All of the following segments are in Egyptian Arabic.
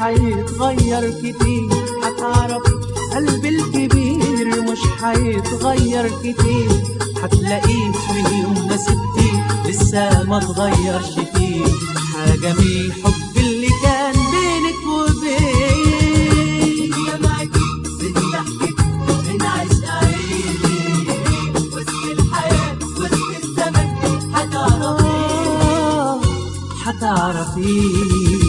هيتغير كتير هتعرف قلبي الكبير مش هيتغير كتير هتلاقيه في يوم ما سبتيه لسه ما اتغيرش فيه حاجة من الحب اللي كان بينك وبين يا معدي بتضحك من عشق عيني وسط الحياة وسط الزمن هتعرفي آه، هتعرفيه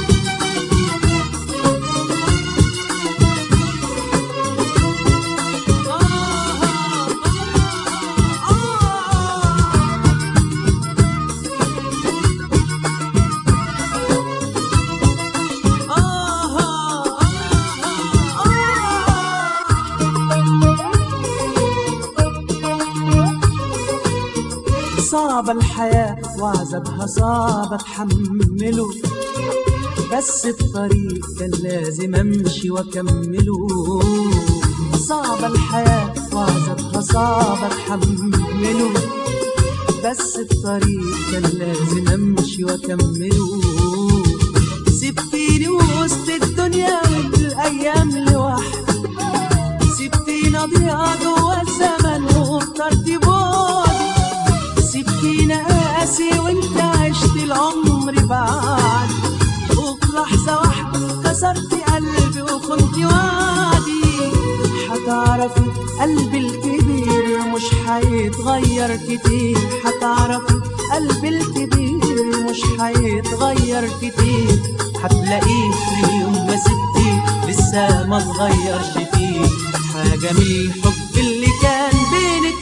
صعب الحياة وعذابها صعب اتحمله بس الطريق كان لازم امشي واكمله صعب الحياة وعذابها صعب اتحمله بس الطريق كان لازم امشي واكمله سبتيني وسط الدنيا والايام لوحدي سبتيني اضيع جوا الزمن واخترتي بعدي سبتيني قاسي وانت عشت العمر بعد وفي لحظة واحدة كسرت قلبي وخنت وعدي هتعرفي قلبي الكبير مش هيتغير كتير هتعرفي قلبي الكبير مش هيتغير كتير هتلاقيه في يوم ما سبتيه لسه ما اتغيرش فيه حاجة من الحب اللي كان بينك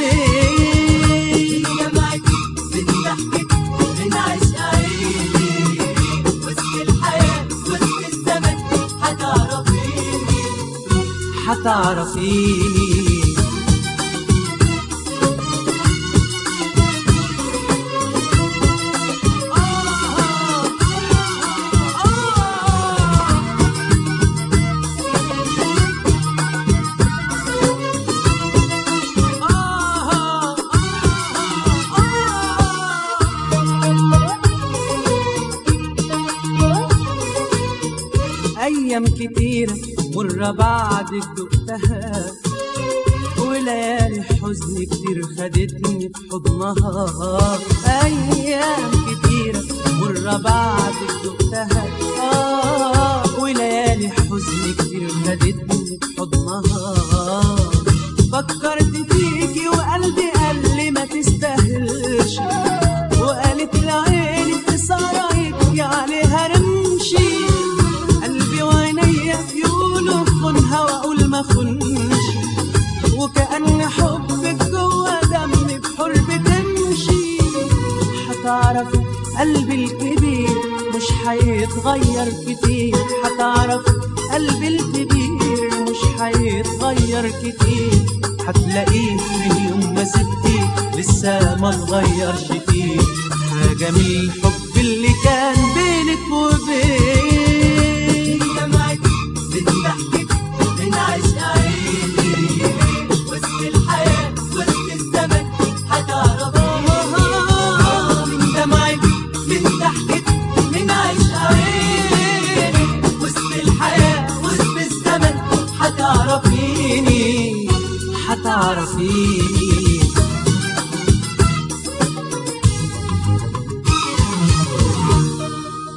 وبين يا معدي بتضحك من عشق عيني وسط الحياة وسط الزمن هتعرفيني هتعرفيه أيام كتيرة مرة بعدك دقتها وليالي حزن كتير خدتني في حضنها أيام كتيرة مرة بعدك دقتها آه وليالي حزن كتير خدتني في حضنها فكرت فيكي وقلبي قال لي ما تستاهلش وقالت لعيني في سرايك عليها رمشي قلبي وعينيا يقولوا خنها واقول ما خنش وكأن حبك جوا دمي بحر بتمشي هتعرف قلبي الكبير مش هيتغير كتير هتعرف قلبي الكبير مش هيتغير كتير هتلاقيه في يوم ما سبتيه لسه ما اتغيرش فيه حاجة من الحب اللي كان بينك وبين يا معدي بتضحك من عشق عيني وسط الحياة وسط الزمن هتعرفيني من دمعك من ضحكك من عشق عيني وسط الحياة وسط الزمن هتعرفيني هتعرفيه